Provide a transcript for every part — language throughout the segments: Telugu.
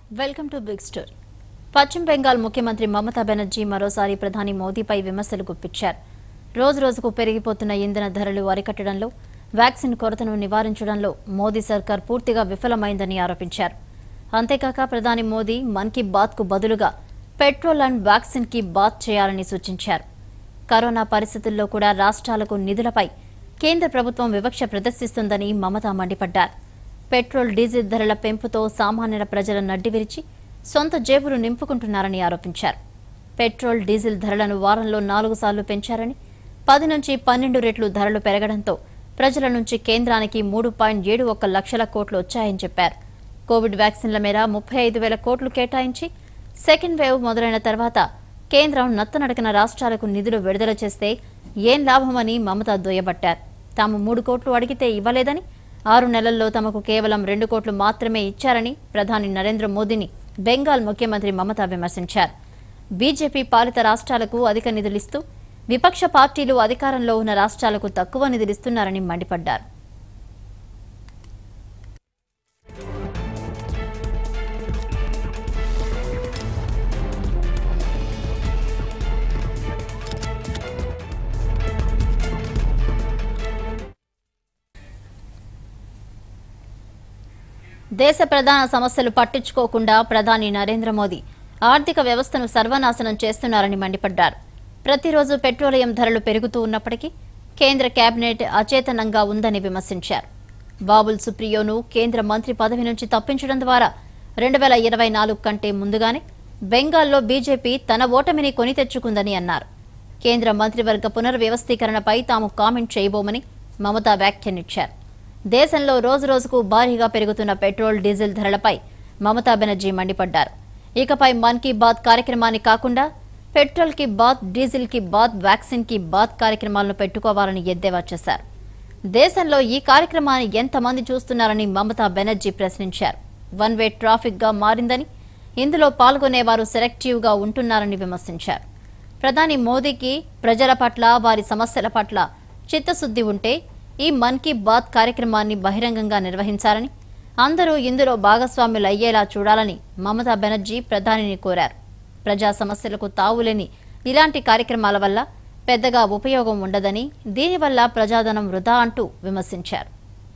వెల్కమ్ టు బిగ్ స్టోరీ పశ్చిమ బెంగాల్ ముఖ్యమంత్రి మమతా బెనర్జీ మరోసారి ప్రధాని మోదీపై విమర్శలు గుప్పించారు రోజు రోజుకు పెరిగిపోతున్న ఇంధన ధరలు అరికట్టడంలో వ్యాక్సిన్ కొరతను నివారించడంలో మోదీ సర్కార్ పూర్తిగా విఫలమైందని ఆరోపించారు అంతేకాక ప్రధాని మోదీ మన్ కీ బాత్కు బదులుగా petrol and vaccine ki baat చేయాలని సూచించారు కరోనా పరిస్థితుల్లో కూడా రాష్ట్రాలకు నిధులపై కేంద్ర ప్రభుత్వం వివక్ష ప్రదర్శిస్తుందని మమత మండిపడ్డారు పెట్రోల్ డీజిల్ ధరల పెంపుతో సామాన్య ప్రజల నడ్డి విరిచి సొంత జేబులు నింపుకుంటున్నారని ఆరోపించారు పెట్రోల్ డీజిల్ ధరలను వారంలో నాలుగు సార్లు పెంచారని పది నుంచి పన్నెండు రెట్లు ధరలు పెరగడంతో ప్రజల నుంచి కేంద్రానికి మూడు పాయింట్ ఏడు ఒక్క లక్షల కోట్లు వచ్చాయని చెప్పారు కోవిడ్ వ్యాక్సిన్ల మేర ముప్పై ఐదు వేల కోట్లు కేటాయించి సెకండ్ వేవ్ మొదలైన తర్వాత కేంద్రం నత్తనడకన రాష్ట్రాలకు నిధులు విడుదల చేస్తే ఏం లాభమని మమత దుయ్యబట్టారు తాము మూడు కోట్లు అడిగితే ఇవ్వలేదని ఆరు నెలల్లో తమకు కేవలం రెండు కోట్లు మాత్రమే ఇచ్చారని ప్రధాని నరేంద్ర మోదీని బెంగాల్ ముఖ్యమంత్రి మమత విమర్శించారు బీజేపీ పాలిత రాష్ట్రాలకు అధిక నిధులిస్తూ విపక్ష పార్టీలు అధికారంలో ఉన్న రాష్ట్రాలకు తక్కువ నిధులిస్తున్నారని మండిపడ్డారు దేశ ప్రధాన సమస్యలు పట్టించుకోకుండా ప్రధాని నరేంద్ర మోదీ ఆర్థిక వ్యవస్థను సర్వనాశనం చేస్తున్నారని మండిపడ్డారు ప్రతిరోజు పెట్రోలియం ధరలు పెరుగుతూ ఉన్నప్పటికీ కేంద్ర కేబినెట్ అచేతనంగా ఉందని విమర్శించారు బాబుల్ సుప్రియోను కేంద్ర మంత్రి పదవి నుంచి తప్పించడం ద్వారా రెండు వేల ఇరవై నాలుగు కంటే ముందుగానే బెంగాల్లో బీజేపీ తన ఓటమిని కొని తెచ్చుకుందని అన్నారు కేంద్ర మంత్రివర్గ పునర్వ్యవస్థీకరణపై తాము కామెంట్ చేయబోమని మమతా వ్యాఖ్యానించారు దేశంలో రోజురోజుకు భారీగా పెరుగుతున్న పెట్రోల్ డీజిల్ ధరలపై మమతా బెనర్జీ మండిపడ్డారు ఇకపై మన్ కీ బాత్ కార్యక్రమాన్ని కాకుండా petrol ki baat diesel ki baat vaccine ki baat కార్యక్రమాలను పెట్టుకోవాలని ఎద్దేవా చేశారు దేశంలో ఈ కార్యక్రమాన్ని ఎంతమంది చూస్తున్నారని మమతా బెనర్జీ ప్రశ్నించారు వన్ వే ట్రాఫిక్ గా మారిందని ఇందులో పాల్గొనేవారు సెలెక్టివ్ గా ఉంటున్నారని విమర్శించారు ప్రధాని మోదీకి ప్రజల పట్ల వారి సమస్యల పట్ల చిత్తశుద్ధి ఉంటే ఈ మన్ కీ బాత్ కార్యక్రమాన్ని బహిరంగంగా నిర్వహించాలని అందరూ ఇందులో భాగస్వాములు అయ్యేలా చూడాలని మమతా బెనర్జీ ప్రధానిని కోరారు ప్రజా సమస్యలకు తావులేని ఇలాంటి కార్యక్రమాల వల్ల పెద్దగా ఉపయోగం ఉండదని దీనివల్ల ప్రజాధనం వృధా అంటూ విమర్శించారు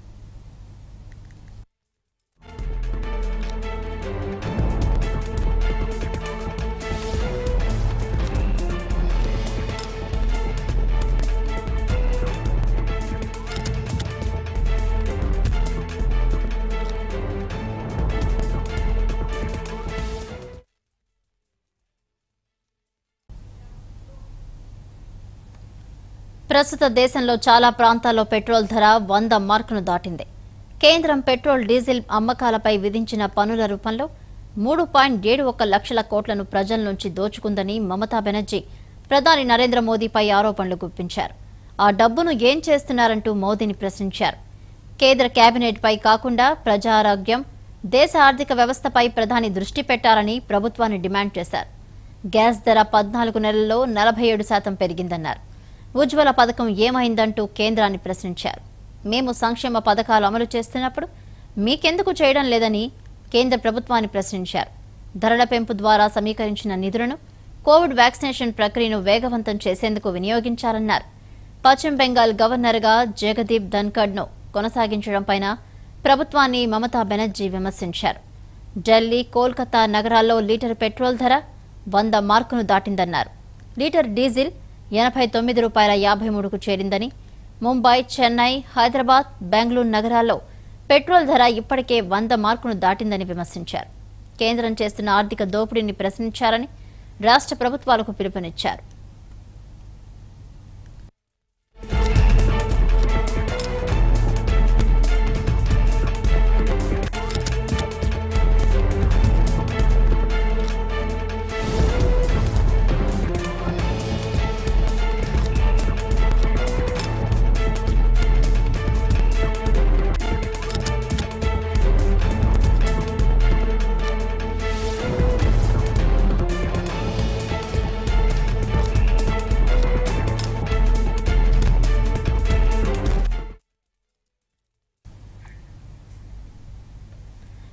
ప్రస్తుత దేశంలో చాలా ప్రాంతాల్లో పెట్రోల్ ధర వంద మార్కును దాటింది కేంద్రం పెట్రోల్ డీజిల్ అమ్మకాలపై విధించిన పన్నుల రూపంలో మూడు పాయింట్ ఏడు ఒక్క లక్షల కోట్లను ప్రజల నుంచి దోచుకుందని మమతా బెనర్జీ ప్రధాని నరేంద్ర మోదీపై ఆరోపణలు గుప్పించారు ఆ డబ్బును ఏం చేస్తున్నారంటూ మోదీని ప్రశ్నించారు కేంద్ర కేబినెట్పై కాకుండా ప్రజారోగ్యం దేశ ఆర్థిక వ్యవస్థపై ప్రధాని దృష్టి పెట్టాలని ప్రభుత్వాన్ని డిమాండ్ చేశారు గ్యాస్ ధర పద్నాలుగు నెలల్లో నలభై ఏడు శాతం పెరిగిందన్నారు ఉజ్వల పథకం ఏమైందంటూ కేంద్రాన్ని ప్రశ్నించారు మేము సంక్షేమ పథకాలు అమలు చేస్తున్నప్పుడు మీకెందుకు చేయడం లేదని కేంద్ర ప్రభుత్వాన్ని ప్రశ్నించారు ధరల పెంపు ద్వారా సమీకరించిన నిధులను కోవిడ్ వ్యాక్సినేషన్ ప్రక్రియను వేగవంతం చేసేందుకు వినియోగించాలన్నారు పశ్చిమ బెంగాల్ గవర్నర్గా జగదీప్ ధన్కడ్ను కొనసాగించడంపైన ప్రభుత్వాన్ని మమతా బెనర్జీ విమర్శించారు ఢిల్లీ కోల్కతా నగరాల్లో లీటర్ పెట్రోల్ ధర వంద మార్కును దాటిందన్నారు లీటర్ డీజిల్ ఎనభై తొమ్మిది రూపాయల యాభై మూడుకు చేరిందని ముంబై చెన్నై హైదరాబాద్ బెంగళూరు నగరాల్లో పెట్రోల్ ధర ఇప్పటికే వంద మార్కును దాటిందని విమర్శించారు కేంద్రం చేస్తున్న ఆర్థిక దోపిడీని ప్రశ్నించారని రాష్ట్ర ప్రభుత్వాలకు పిలుపునిచ్చారు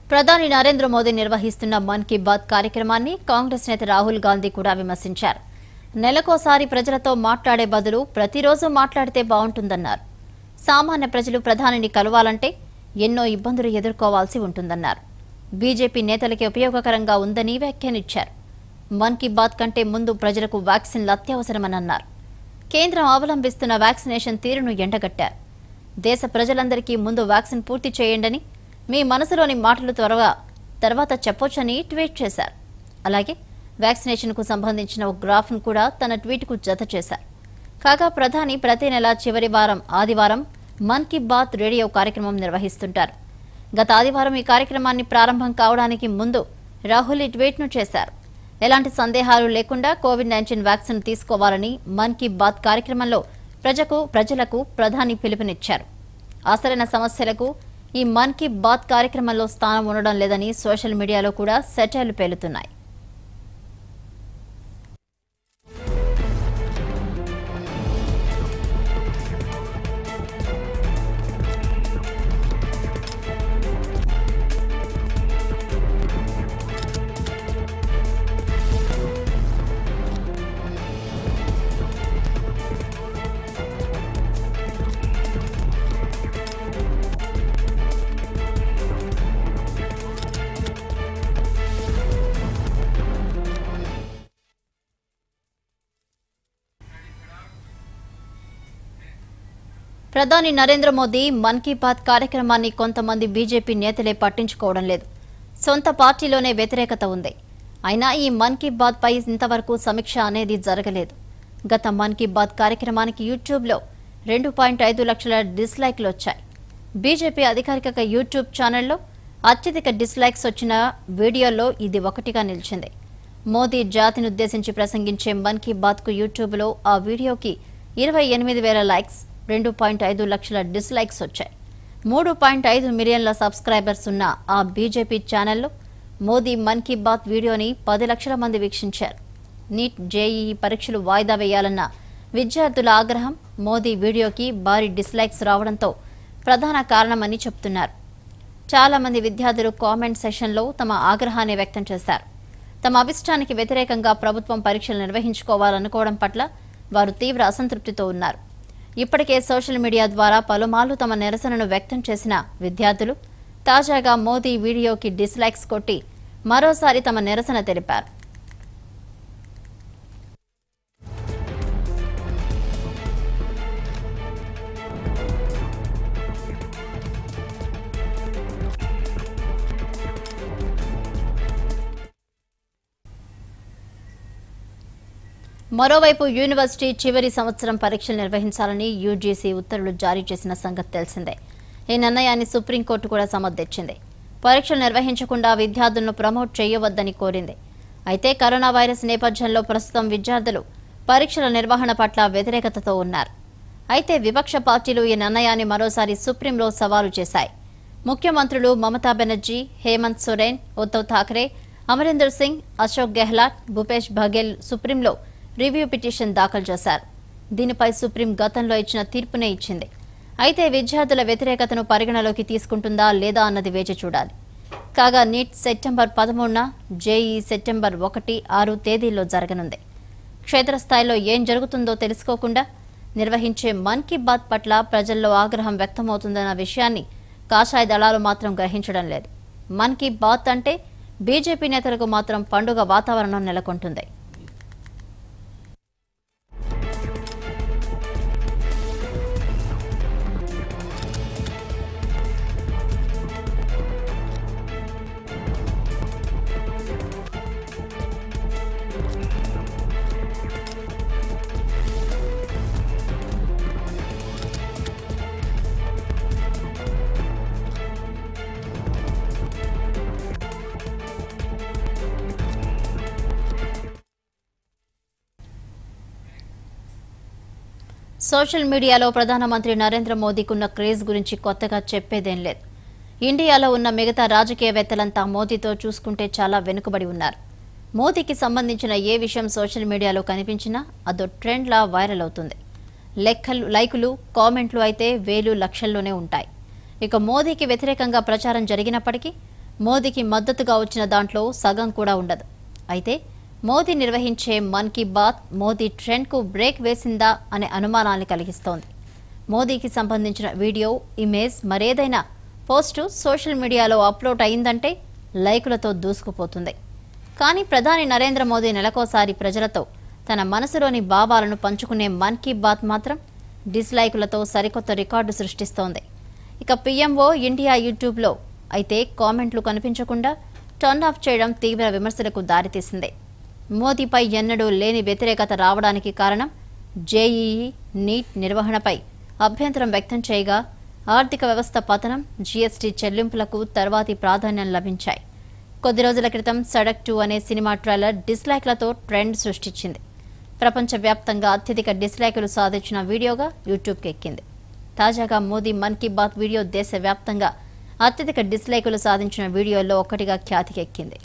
ప్రధాని నరేంద్ర మోదీ నిర్వహిస్తున్న మన్ కీ బాత్ కార్యక్రమాన్ని కాంగ్రెస్ నేత రాహుల్ గాంధీ కూడా విమర్శించారు నెలకోసారి ప్రజలతో మాట్లాడే బదులు ప్రతిరోజు మాట్లాడితే బాగుంటుందన్నారు సామాన్య ప్రజలు ప్రధానిని కలవాలంటే ఎన్నో ఇబ్బందులు ఎదుర్కోవాల్సి ఉంటుందన్నారు బీజేపీ నేతలకి ఉపయోగకరంగా ఉందని వ్యాఖ్యానించారు మన్ కీ బాత్ కంటే ముందు ప్రజలకు వ్యాక్సిన్లు అత్యవసరమని అన్నారు కేంద్రం అవలంబిస్తున్న వ్యాక్సినేషన్ తీరును ఎండగట్టారు దేశ ప్రజలందరికీ ముందు వ్యాక్సిన్ పూర్తి చేయండని మీ మనసులోని మాటలు త్వరగా తర్వాత చెప్పొచ్చని ట్వీట్ చేశారు అలాగే వ్యాక్సినేషన్కు సంబంధించిన ఒక గ్రాఫ్ను కూడా తన ట్వీట్కు జత చేశారు కాగా ప్రధాని ప్రతి నెల చివరి వారం ఆదివారం మన్ కీ బాత్ రేడియో కార్యక్రమం నిర్వహిస్తుంటారు గత ఆదివారం ఈ కార్యక్రమాన్ని ప్రారంభం కావడానికి ముందు రాహుల్ ఈ ట్వీట్ను చేశారు ఎలాంటి సందేహాలు లేకుండా కోవిడ్ నైన్టీన్ వ్యాక్సిన్ తీసుకోవాలని మన్ కీ బాత్ కార్యక్రమంలో ప్రజకు ప్రజలకు ప్రధాని పిలుపునిచ్చారు అసలైన సమస్యలకు ఈ మన్ కీ బాత్ కార్యక్రమంలో స్థానం ఉండడం లేదని సోషల్ మీడియాలో కూడా సెటైర్లు పేలుతున్నాయి ప్రధాని నరేంద్ర మోదీ మన్ కీ బాత్ కార్యక్రమాన్ని కొంతమంది బీజేపీ నేతలే పట్టించుకోవడం లేదు సొంత పార్టీలోనే వ్యతిరేకత ఉంది అయినా ఈ మన్ కీ బాత్ పై ఇంతవరకు సమీక్ష అనేది జరగలేదు గత మన్ కీ బాత్ కార్యక్రమానికి యూట్యూబ్లో రెండు పాయింట్ ఐదు లక్షల డిస్లైక్లు వచ్చాయి బీజేపీ అధికారిక యూట్యూబ్ ఛానల్లో అత్యధిక డిస్లైక్స్ వచ్చిన వీడియోల్లో ఇది ఒకటిగా నిలిచింది మోదీ జాతిని ఉద్దేశించి ప్రసంగించే మన్ కీ బాత్కు యూట్యూబ్లో ఆ వీడియోకి ఇరవై ఎనిమిది వేల లైక్స్ రెండు పాయింట్ ఐదు లక్షల డిస్లైక్స్ వచ్చాయి మూడు పాయింట్ ఐదు మిలియన్ల సబ్స్క్రైబర్స్ ఉన్న ఆ బీజేపీ ఛానల్లో మోదీ మన్ కీ బాత్ వీడియోని పది లక్షల మంది వీక్షించారు నీట్ జేఈఈ పరీక్షలు వాయిదా వేయాలన్న విద్యార్థుల ఆగ్రహం మోదీ వీడియోకి భారీ డిస్లైక్స్ రావడంతో ప్రధాన కారణమని చెబుతున్నారు చాలా మంది విద్యార్థులు కామెంట్ సెషన్లో తమ ఆగ్రహాన్ని వ్యక్తం చేశారు తమ అభిష్టానికి వ్యతిరేకంగా ప్రభుత్వం పరీక్షలు నిర్వహించుకోవాలనుకోవడం పట్ల వారు తీవ్ర అసంతృప్తితో ఉన్నారు ఇప్పటికే సోషల్ మీడియా ద్వారా పలుమార్లు తమ నిరసనను వ్యక్తం చేసిన విద్యార్థులు తాజాగా మోదీ వీడియోకి డిస్లైక్స్ కొట్టి మరోసారి తమ నిరసన తెలిపారు మరోవైపు యూనివర్సిటీ చివరి సంవత్సరం పరీక్షలు నిర్వహించాలని యూజీసీ ఉత్తర్వులు జారీ చేసిన సంగతి తెలిసిందే ఈ నిర్ణయాన్ని సుప్రీంకోర్టు కూడా సమర్థించింది పరీక్షలు నిర్వహించకుండా విద్యార్థులను ప్రమోట్ చేయవద్దని కోరింది అయితే కరోనా వైరస్ నేపథ్యంలో ప్రస్తుతం విద్యార్థులు పరీక్షల నిర్వహణ పట్ల వ్యతిరేకతతో ఉన్నారు అయితే విపక్ష పార్టీలు ఈ నిర్ణయాన్ని మరోసారి సుప్రీంలో సవాలు చేశాయి ముఖ్యమంత్రులు మమతా బెనర్జీ హేమంత్ సోరెన్ ఉద్దవ్ ఠాక్రే అమరీందర్ సింగ్ అశోక్ గెహ్లాట్ భూపేష్ బఘెల్ సుప్రీంలో రివ్యూ పిటిషన్ దాఖలు చేశారు దీనిపై సుప్రీం గతంలో ఇచ్చిన తీర్పునే ఇచ్చింది అయితే విద్యార్థుల వ్యతిరేకతను పరిగణలోకి తీసుకుంటుందా లేదా అన్నది వేచి చూడాలి కాగా నీట్ సెప్టెంబర్ పదమూడున జేఈ సెప్టెంబర్ ఒకటి ఆరు తేదీల్లో జరగనుంది క్షేత్రస్థాయిలో ఏం జరుగుతుందో తెలుసుకోకుండా నిర్వహించే మన్ కీ బాత్ పట్ల ప్రజల్లో ఆగ్రహం వ్యక్తమవుతుందన్న విషయాన్ని కాషాయ దళాలు మాత్రం గ్రహించడం లేదు మన్ కీ బాత్ అంటే బీజేపీ నేతలకు మాత్రం పండుగ వాతావరణం నెలకొంటుంది సోషల్ మీడియాలో ప్రధానమంత్రి నరేంద్ర మోదీకున్న క్రేజ్ గురించి కొత్తగా చెప్పేదేం లేదు ఇండియాలో ఉన్న మిగతా రాజకీయవేత్తలంతా మోదీతో చూసుకుంటే చాలా వెనుకబడి ఉన్నారు మోదీకి సంబంధించిన ఏ విషయం సోషల్ మీడియాలో కనిపించినా అదో ట్రెండ్లా వైరల్ అవుతుంది లెక్కలు లైకులు కామెంట్లు అయితే వేలు లక్షల్లోనే ఉంటాయి ఇక మోదీకి వ్యతిరేకంగా ప్రచారం జరిగినప్పటికీ మోదీకి మద్దతుగా వచ్చిన దాంట్లో సగం కూడా ఉండదు అయితే మోదీ నిర్వహించే మన్ కీ బాత్ మోదీ ట్రెండ్కు బ్రేక్ వేసిందా అనే అనుమానాన్ని కలిగిస్తోంది మోదీకి సంబంధించిన వీడియో ఇమేజ్ మరేదైనా పోస్టు సోషల్ మీడియాలో అప్లోడ్ అయిందంటే లైకులతో దూసుకుపోతుంది కానీ ప్రధాని నరేంద్ర మోదీ నెలకోసారి ప్రజలతో తన మనసులోని భావాలను పంచుకునే మన్ కీ బాత్ మాత్రం డిస్లైకులతో సరికొత్త రికార్డు సృష్టిస్తోంది ఇక పీఎంఓ ఇండియా యూట్యూబ్లో అయితే కామెంట్లు కనిపించకుండా టర్న్ ఆఫ్ చేయడం తీవ్ర విమర్శలకు దారితీసింది మోదీపై ఎన్నడూ లేని వ్యతిరేకత రావడానికి కారణం జేఈఈ నీట్ నిర్వహణపై అభ్యంతరం వ్యక్తం చేయగా ఆర్థిక వ్యవస్థ పతనం జీఎస్టీ చెల్లింపులకు తర్వాతి ప్రాధాన్యం లభించాయి కొద్ది రోజుల క్రితం సడక్ టూ అనే సినిమా ట్రైలర్ డిస్లైక్లతో ట్రెండ్ సృష్టించింది ప్రపంచవ్యాప్తంగా అత్యధిక డిస్లైకులు సాధించిన వీడియోగా యూట్యూబ్కి ఎక్కింది తాజాగా మోదీ మన్ కీ బాత్ వీడియో దేశవ్యాప్తంగా అత్యధిక డిస్లైకులు సాధించిన వీడియోల్లో ఒకటిగా ఖ్యాతికెక్కింది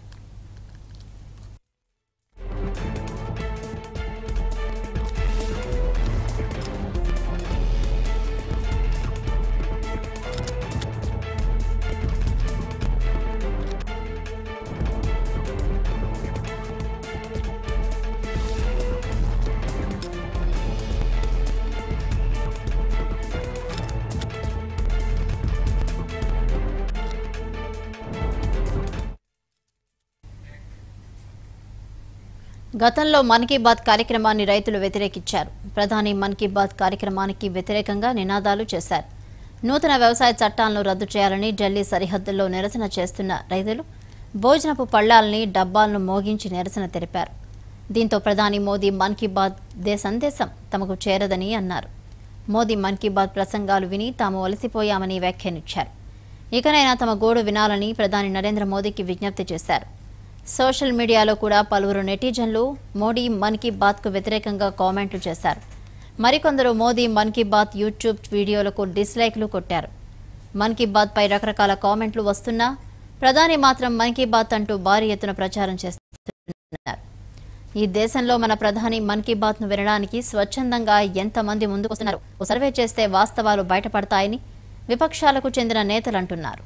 గతంలో మన్ కీ బాత్ కార్యక్రమాన్ని రైతులు వ్యతిరేకించారు ప్రధాని మన్ కీ బాత్ కార్యక్రమానికి వ్యతిరేకంగా నినాదాలు చేశారు నూతన వ్యవసాయ చట్టాలను రద్దు చేయాలని ఢిల్లీ సరిహద్దుల్లో నిరసన చేస్తున్న రైతులు భోజనపు పళ్లాలని డబ్బాలను మోగించి నిరసన తెలిపారు దీంతో ప్రధాని మోదీ మన్ కీ బాత్ దే సందేశం తమకు చేరదని అన్నారు మోదీ మన్ కీ బాత్ ప్రసంగాలు విని తాము అలసిపోయామని వ్యాఖ్యానించారు ఇకనైనా తమ గోడు వినాలని ప్రధాని నరేంద్ర మోదీకి విజ్ఞప్తి చేశారు సోషల్ మీడియాలో కూడా పలువురు నెటిజన్లు మోడీ మన్ కీ బాత్కు వ్యతిరేకంగా కామెంట్లు చేశారు మరికొందరు మోదీ మన్ కీ బాత్ యూట్యూబ్ వీడియోలకు డిస్లైక్లు కొట్టారు మన్ కీ బాత్ పై రకరకాల కామెంట్లు వస్తున్నా ప్రధాని మాత్రం మన్ కీ బాత్ అంటూ భారీ ఎత్తున ప్రచారం చేస్తున్నారు ఈ దేశంలో మన ప్రధాని మన్ కీ బాత్ ను వినడానికి స్వచ్ఛందంగా ఎంతమంది ముందుకొస్తున్నారు ఓ సర్వే చేస్తే వాస్తవాలు బయటపడతాయని విపక్షాలకు చెందిన నేతలు అంటున్నారు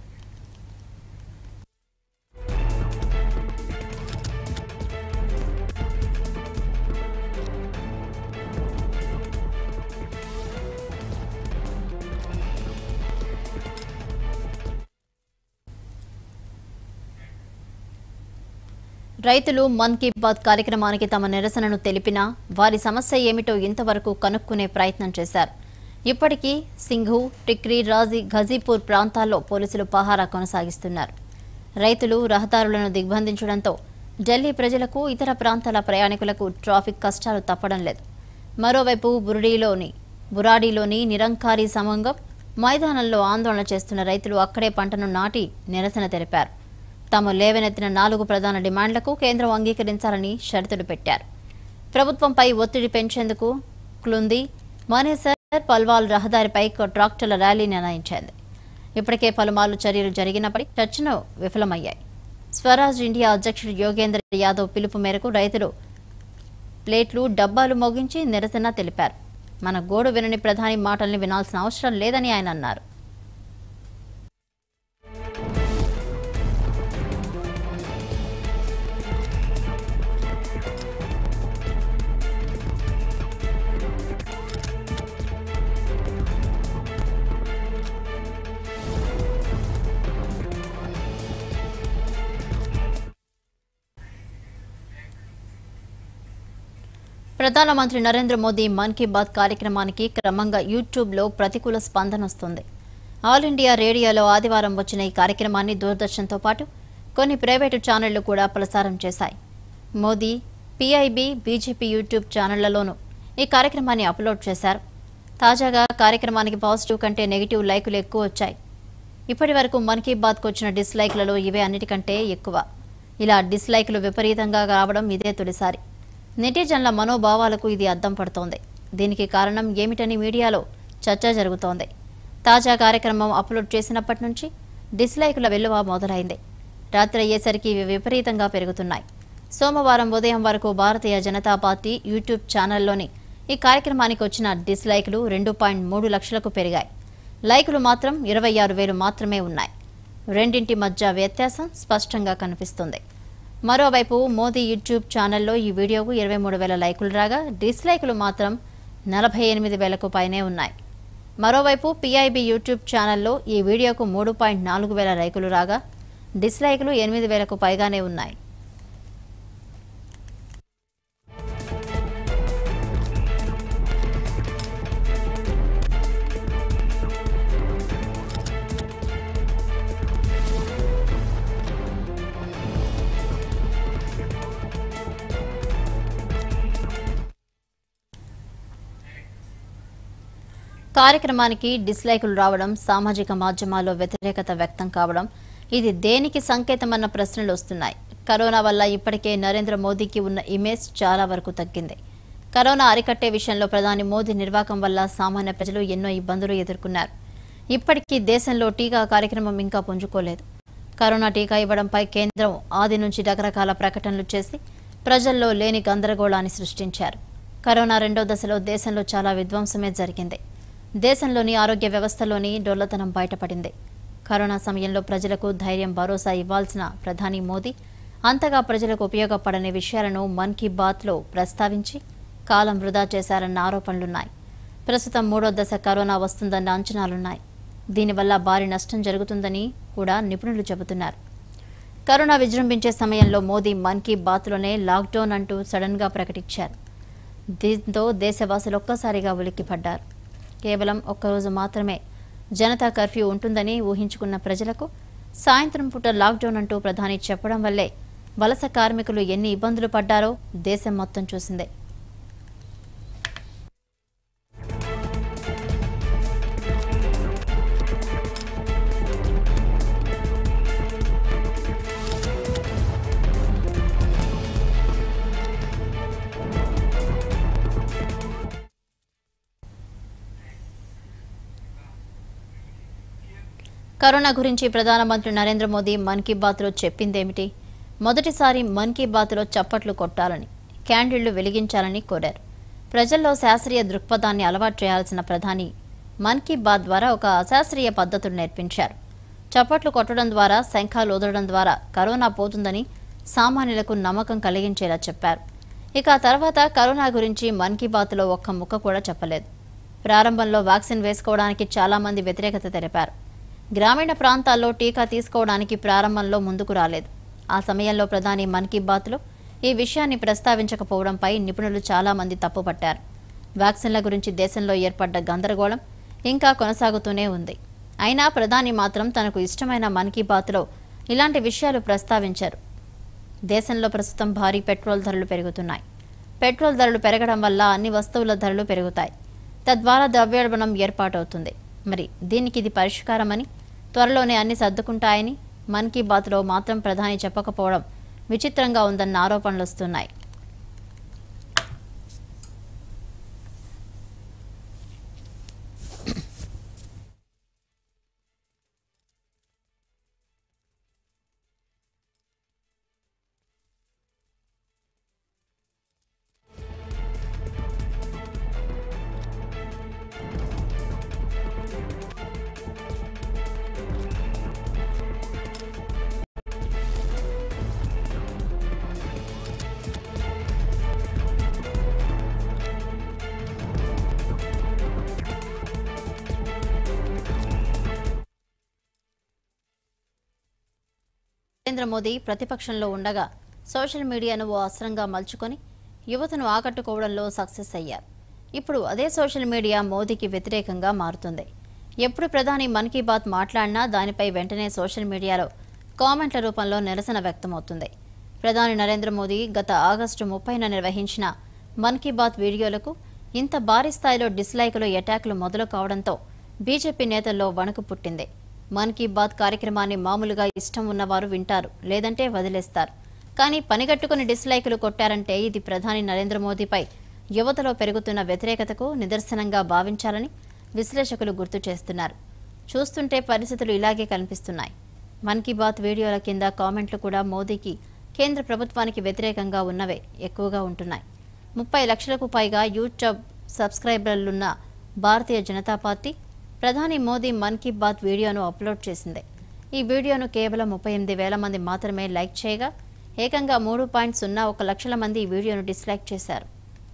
రైతులు మన్ కీ బాత్ కార్యక్రమానికి తమ నిరసనను తెలిపినా వారి సమస్య ఏమిటో ఇంతవరకు కనుక్కునే ప్రయత్నం చేశారు ఇప్పటికీ సింఘు టిక్రీ రాజీ ఘజీపూర్ ప్రాంతాల్లో పోలీసులు పహారా కొనసాగిస్తున్నారు రైతులు రహదారులను దిగ్బంధించడంతో ఢిల్లీ ప్రజలకు ఇతర ప్రాంతాల ప్రయాణికులకు ట్రాఫిక్ కష్టాలు తప్పడం లేదు మరోవైపు బురుడీలోని బురాడీలోని నిరంకారీ సమంగం మైదానంలో ఆందోళన చేస్తున్న రైతులు అక్కడే పంటను నాటి నిరసన తెలిపారు తాము లేవనెత్తిన నాలుగు ప్రధాన డిమాండ్లకు కేంద్రం అంగీకరించాలని షరతులు పెట్టారు ప్రభుత్వంపై ఒత్తిడి పెంచేందుకు క్లుంది మానేసర్ పల్వాల్ రహదారిపై ఒక ట్రాక్టర్ల ర్యాలీ నిర్ణయించింది ఇప్పటికే పలుమార్లు చర్యలు జరిగినప్పటికీ చర్చను విఫలమయ్యాయి స్వరాజ్ ఇండియా అధ్యక్షుడు యోగేంద్ర యాదవ్ పిలుపు మేరకు రైతులు ప్లేట్లు డబ్బాలు మోగించి నిరసన తెలిపారు మన గోడు వినని ప్రధాని మాటల్ని వినాల్సిన అవసరం లేదని ఆయన అన్నారు ప్రధానమంత్రి నరేంద్ర మోదీ మన్ కీ బాత్ కార్యక్రమానికి క్రమంగా యూట్యూబ్లో ప్రతికూల స్పందన వస్తుంది ఆల్ ఇండియా రేడియోలో ఆదివారం వచ్చిన ఈ కార్యక్రమాన్ని దూరదర్శన్తో పాటు కొన్ని ప్రైవేటు ఛానళ్లు కూడా ప్రసారం చేశాయి మోదీ పీఐబీ బీజేపీ యూట్యూబ్ ఛానళ్లలోనూ ఈ కార్యక్రమాన్ని అప్లోడ్ చేశారు తాజాగా కార్యక్రమానికి పాజిటివ్ కంటే నెగిటివ్ లైకులు ఎక్కువ వచ్చాయి ఇప్పటి వరకు మన్ కీ బాత్కు వచ్చిన డిస్లైక్లలో ఇవే అన్నిటికంటే ఎక్కువ ఇలా డిస్లైక్లు విపరీతంగా రావడం ఇదే తొలిసారి నెటిజన్ల మనోభావాలకు ఇది అద్దం పడుతోంది దీనికి కారణం ఏమిటని మీడియాలో చర్చ జరుగుతోంది తాజా కార్యక్రమం అప్లోడ్ చేసినప్పటి నుంచి డిస్లైకుల వెల్లువ మొదలైంది రాత్రి అయ్యేసరికి ఇవి విపరీతంగా పెరుగుతున్నాయి సోమవారం ఉదయం వరకు భారతీయ జనతా పార్టీ యూట్యూబ్ ఛానల్లోని ఈ కార్యక్రమానికి వచ్చిన డిస్లైకులు రెండు పాయింట్ మూడు లక్షలకు పెరిగాయి లైకులు మాత్రం ఇరవై ఆరు వేలు మాత్రమే ఉన్నాయి రెండింటి మధ్య వ్యత్యాసం స్పష్టంగా కనిపిస్తుంది మరోవైపు మోదీ యూట్యూబ్ ఛానల్లో ఈ వీడియోకు ఇరవై మూడు వేల లైకులు రాగా డిస్లైకులు మాత్రం నలభై ఎనిమిది వేలకు పైనే ఉన్నాయి మరోవైపు పీఐబీ యూట్యూబ్ ఛానల్లో ఈ వీడియోకు మూడు పాయింట్ నాలుగు వేల లైకులు రాగా డిస్లైకులు ఎనిమిది వేలకు పైగానే ఉన్నాయి కార్యక్రమానికి డిస్లైకులు రావడం సామాజిక మాధ్యమాల్లో వ్యతిరేకత వ్యక్తం కావడం ఇది దేనికి సంకేతమన్న ప్రశ్నలు వస్తున్నాయి కరోనా వల్ల ఇప్పటికే నరేంద్ర మోదీకి ఉన్న ఇమేజ్ చాలా వరకు తగ్గింది కరోనా అరికట్టే విషయంలో ప్రధాని మోదీ నిర్వాకం వల్ల సామాన్య ప్రజలు ఎన్నో ఇబ్బందులు ఎదుర్కొన్నారు ఇప్పటికీ దేశంలో టీకా కార్యక్రమం ఇంకా పుంజుకోలేదు కరోనా టీకా ఇవ్వడంపై కేంద్రం ఆది నుంచి రకరకాల ప్రకటనలు చేసి ప్రజల్లో లేని గందరగోళాన్ని సృష్టించారు కరోనా రెండో దశలో దేశంలో చాలా విధ్వంసమే జరిగింది దేశంలోని ఆరోగ్య వ్యవస్థలోని డొల్లతనం బయటపడింది కరోనా సమయంలో ప్రజలకు ధైర్యం భరోసా ఇవ్వాల్సిన ప్రధాని మోదీ అంతగా ప్రజలకు ఉపయోగపడని విషయాలను మన్ కీ బాత్లో ప్రస్తావించి కాలం వృధా చేశారన్న ఆరోపణలున్నాయి ప్రస్తుతం మూడో దశ కరోనా వస్తుందన్న అంచనాలున్నాయి దీనివల్ల భారీ నష్టం జరుగుతుందని కూడా నిపుణులు చెబుతున్నారు కరోనా విజృంభించే సమయంలో మోదీ మన్ కీ బాత్లోనే లాక్డౌన్ అంటూ సడన్గా ప్రకటించారు దీంతో దేశవాసులు ఒక్కసారిగా ఉలిక్కిపడ్డారు కేవలం ఒక్కరోజు మాత్రమే జనతా కర్ఫ్యూ ఉంటుందని ఊహించుకున్న ప్రజలకు సాయంత్రం పూట లాక్డౌన్ అంటూ ప్రధాని చెప్పడం వల్లే వలస కార్మికులు ఎన్ని ఇబ్బందులు పడ్డారో దేశం మొత్తం చూసిందే కరోనా గురించి ప్రధానమంత్రి నరేంద్ర మోదీ మన్ కీ బాత్లో చెప్పిందేమిటి మొదటిసారి మన్ కీ బాత్లో చప్పట్లు కొట్టాలని క్యాండిళ్లు వెలిగించాలని కోరారు ప్రజల్లో శాస్త్రీయ దృక్పథాన్ని అలవాటు చేయాల్సిన ప్రధాని మన్ కీ బాత్ ద్వారా ఒక అశాస్త్రీయ పద్ధతులు నేర్పించారు చప్పట్లు కొట్టడం ద్వారా శంఖాలు ఊదడం ద్వారా కరోనా పోతుందని సామాన్యులకు నమ్మకం కలిగించేలా చెప్పారు ఇక ఆ తర్వాత కరోనా గురించి మన్ కీ బాత్లో ఒక్క ముక్క కూడా చెప్పలేదు ప్రారంభంలో వ్యాక్సిన్ వేసుకోవడానికి చాలా మంది వ్యతిరేకత తెలిపారు గ్రామీణ ప్రాంతాల్లో టీకా తీసుకోవడానికి ప్రారంభంలో ముందుకు రాలేదు ఆ సమయంలో ప్రధాని మన్ కీ బాత్లో ఈ విషయాన్ని ప్రస్తావించకపోవడంపై నిపుణులు చాలా మంది తప్పుపట్టారు వ్యాక్సిన్ల గురించి దేశంలో ఏర్పడ్డ గందరగోళం ఇంకా కొనసాగుతూనే ఉంది అయినా ప్రధాని మాత్రం తనకు ఇష్టమైన మన్ కీ బాత్లో ఇలాంటి విషయాలు ప్రస్తావించారు దేశంలో ప్రస్తుతం భారీ పెట్రోల్ ధరలు పెరుగుతున్నాయి పెట్రోల్ ధరలు పెరగడం వల్ల అన్ని వస్తువుల ధరలు పెరుగుతాయి తద్వారా ద్రవ్యోల్బణం ఏర్పాటవుతుంది మరి దీనికి ఇది పరిష్కారమని త్వరలోనే అన్ని సర్దుకుంటాయని మన్ కీ బాత్లో మాత్రం ప్రధాని చెప్పకపోవడం విచిత్రంగా ఉందన్న ఆరోపణలు వస్తున్నాయి నరేంద్ర మోదీ ప్రతిపక్షంలో ఉండగా సోషల్ మీడియాను ఓ అస్త్రంగా మలుచుకొని యువతను ఆకట్టుకోవడంలో సక్సెస్ అయ్యారు ఇప్పుడు అదే సోషల్ మీడియా మోదీకి వ్యతిరేకంగా మారుతుంది ఎప్పుడు ప్రధాని మన్ కీ బాత్ మాట్లాడినా దానిపై వెంటనే సోషల్ మీడియాలో కామెంట్ల రూపంలో నిరసన వ్యక్తమవుతుంది ప్రధాని నరేంద్ర మోదీ గత ఆగస్టు ముప్పైన నిర్వహించిన మన్ కీ బాత్ వీడియోలకు ఇంత భారీ స్థాయిలో డిస్లైకులు ఎటాక్లు మొదలు కావడంతో బీజేపీ నేతల్లో వణుకు పుట్టింది మన్ కీ బాత్ కార్యక్రమాన్ని మామూలుగా ఇష్టం ఉన్నవారు వింటారు లేదంటే వదిలేస్తారు కానీ పనిగట్టుకుని డిస్లైకులు కొట్టారంటే ఇది ప్రధాని నరేంద్ర మోదీపై యువతలో పెరుగుతున్న వ్యతిరేకతకు నిదర్శనంగా భావించాలని విశ్లేషకులు గుర్తు చేస్తున్నారు చూస్తుంటే పరిస్థితులు ఇలాగే కనిపిస్తున్నాయి మన్ కీ బాత్ వీడియోల కింద కామెంట్లు కూడా మోదీకి కేంద్ర ప్రభుత్వానికి వ్యతిరేకంగా ఉన్నవే ఎక్కువగా ఉంటున్నాయి ముప్పై లక్షలకు పైగా యూట్యూబ్ సబ్స్క్రైబర్లున్న భారతీయ జనతా పార్టీ ప్రధాని మోదీ మన్ కీ బాత్ వీడియోను అప్లోడ్ చేసింది ఈ వీడియోను కేవలం ముప్పై ఎనిమిది వేల మంది మాత్రమే లైక్ చేయగా ఏకంగా మూడు పాయింట్ సున్నా ఒక లక్షల మంది ఈ వీడియోను డిస్లైక్ చేశారు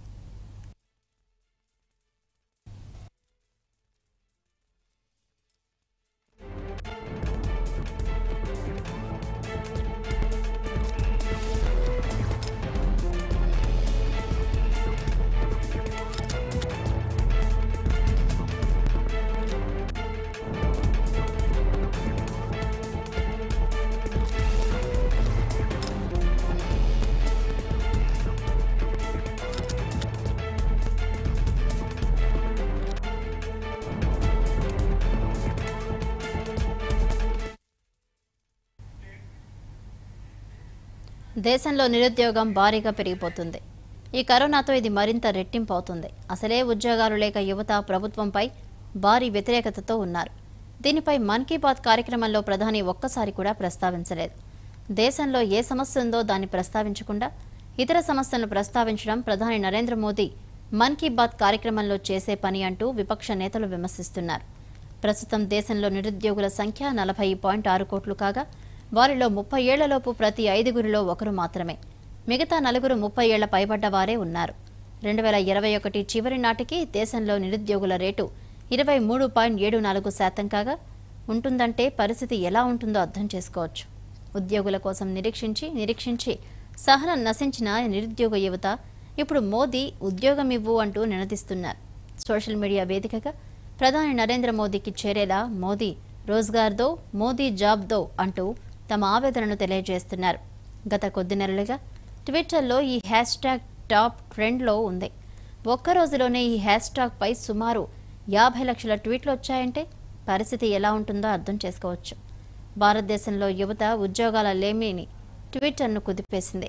దేశంలో నిరుద్యోగం భారీగా పెరిగిపోతుంది ఈ కరోనాతో ఇది మరింత రెట్టింపు అవుతుంది అసలే ఉద్యోగాలు లేక యువత ప్రభుత్వంపై భారీ వ్యతిరేకతతో ఉన్నారు దీనిపై మన్ కీ బాత్ కార్యక్రమంలో ప్రధాని ఒక్కసారి కూడా ప్రస్తావించలేదు దేశంలో ఏ సమస్య ఉందో దాన్ని ప్రస్తావించకుండా ఇతర సమస్యలను ప్రస్తావించడం ప్రధాని నరేంద్ర మోదీ మన్ కీ బాత్ కార్యక్రమంలో చేసే పని అంటూ విపక్ష నేతలు విమర్శిస్తున్నారు ప్రస్తుతం దేశంలో నిరుద్యోగుల సంఖ్య నలభై పాయింట్ ఆరు కోట్లు కాగా వారిలో ముప్పై ఏళ్లలోపు ప్రతి ఐదుగురిలో ఒకరు మాత్రమే మిగతా నలుగురు ముప్పై ఏళ్ల పైబడ్డ వారే ఉన్నారు రెండు వేల ఇరవై ఒకటి చివరి నాటికి దేశంలో నిరుద్యోగుల రేటు ఇరవై మూడు పాయింట్ ఏడు నాలుగు శాతం కాగా ఉంటుందంటే పరిస్థితి ఎలా ఉంటుందో అర్థం చేసుకోవచ్చు ఉద్యోగుల కోసం నిరీక్షించి నిరీక్షించి సహనం నశించిన నిరుద్యోగ యువత ఇప్పుడు మోదీ ఉద్యోగం ఇవ్వు అంటూ నినదిస్తున్నారు సోషల్ మీడియా వేదికగా ప్రధాని నరేంద్ర మోదీకి చేరేలా మోదీ రోజ్గార్ దో మోదీ జాబ్ దో అంటూ తమ ఆవేదనను తెలియజేస్తున్నారు గత కొద్ది నెలలుగా ట్విట్టర్లో ఈ హ్యాష్ ట్యాగ్ టాప్ ట్రెండ్లో ఉంది ఒక్క రోజులోనే ఈ హ్యాష్ ట్యాగ్ పై సుమారు యాభై లక్షల ట్వీట్లు వచ్చాయంటే పరిస్థితి ఎలా ఉంటుందో అర్థం చేసుకోవచ్చు భారతదేశంలో యువత ఉద్యోగాల లేమిని ట్విట్టర్ను కుదిపేసింది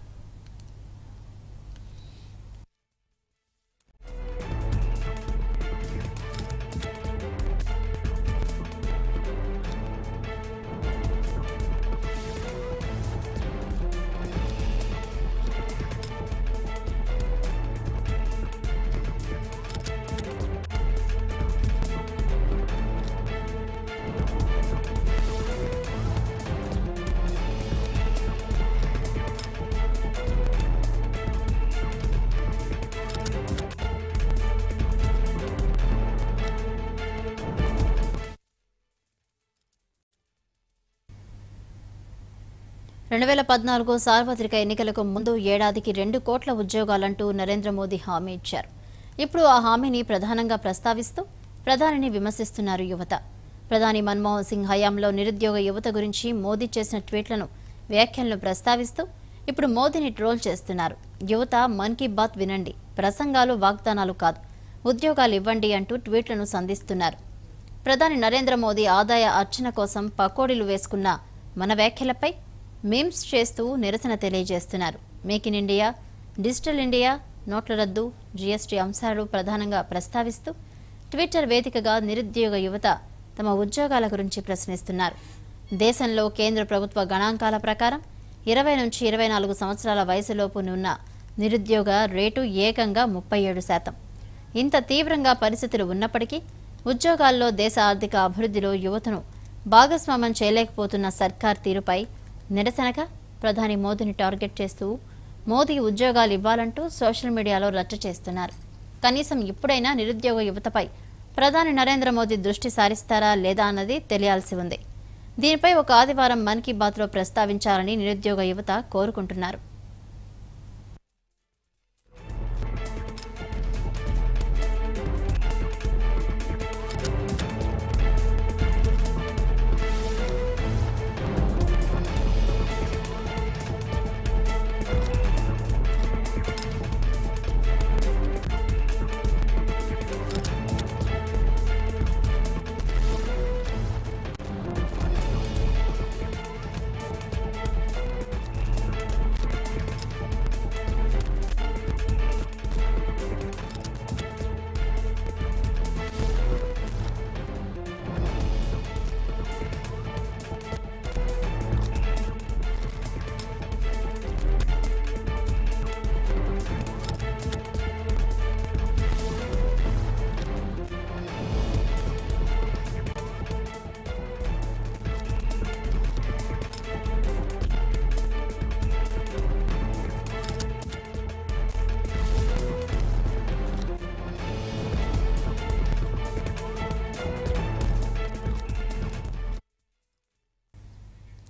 రెండు వేల పద్నాలుగు సార్వత్రిక ఎన్నికలకు ముందు ఏడాదికి రెండు కోట్ల ఉద్యోగాలంటూ నరేంద్ర మోదీ హామీ ఇచ్చారు ఇప్పుడు ఆ హామీని ప్రధానంగా ప్రస్తావిస్తూ ప్రధానిని విమర్శిస్తున్నారు యువత ప్రధాని మన్మోహన్ సింగ్ హయాంలో నిరుద్యోగ యువత గురించి మోదీ చేసిన ట్వీట్లను వ్యాఖ్యలను ప్రస్తావిస్తూ ఇప్పుడు మోదీని ట్రోల్ చేస్తున్నారు యువత మన్ కీ బాత్ వినండి ప్రసంగాలు వాగ్దానాలు కాదు ఉద్యోగాలు ఇవ్వండి అంటూ ట్వీట్లను సంధిస్తున్నారు ప్రధాని నరేంద్ర మోదీ ఆదాయ అర్చన కోసం పకోడీలు వేసుకున్న మన వ్యాఖ్యలపై మీమ్స్ చేస్తూ నిరసన తెలియజేస్తున్నారు make in India digital India నోట్ల రద్దు జీఎస్టీ అంశాలు ప్రధానంగా ప్రస్తావిస్తూ ట్విట్టర్ వేదికగా నిరుద్యోగ యువత తమ ఉద్యోగాల గురించి ప్రశ్నిస్తున్నారు దేశంలో కేంద్ర ప్రభుత్వ గణాంకాల ప్రకారం ఇరవై నుంచి ఇరవై నాలుగు సంవత్సరాల వయసులోపు ఉన్న నిరుద్యోగ రేటు ఏకంగా ముప్పై ఏడు శాతం ఇంత తీవ్రంగా పరిస్థితులు ఉన్నప్పటికీ ఉద్యోగాల్లో దేశ ఆర్థిక అభివృద్ధిలో యువతను భాగస్వామ్యం చేయలేకపోతున్న సర్కార్ తీరుపై నిరసనగా ప్రధాని మోదీని టార్గెట్ చేస్తూ మోదీ ఉద్యోగాలు ఇవ్వాలంటూ సోషల్ మీడియాలో రచ్చ చేస్తున్నారు కనీసం ఇప్పుడైనా నిరుద్యోగ యువతపై ప్రధాని నరేంద్ర మోదీ దృష్టి సారిస్తారా లేదా అన్నది తెలియాల్సి ఉంది దీనిపై ఒక ఆదివారం మన్ కీ బాత్లో ప్రస్తావించాలని నిరుద్యోగ యువత కోరుకుంటున్నారు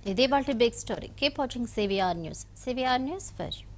ఇది వాటి big story keep watching CVR news CVR news for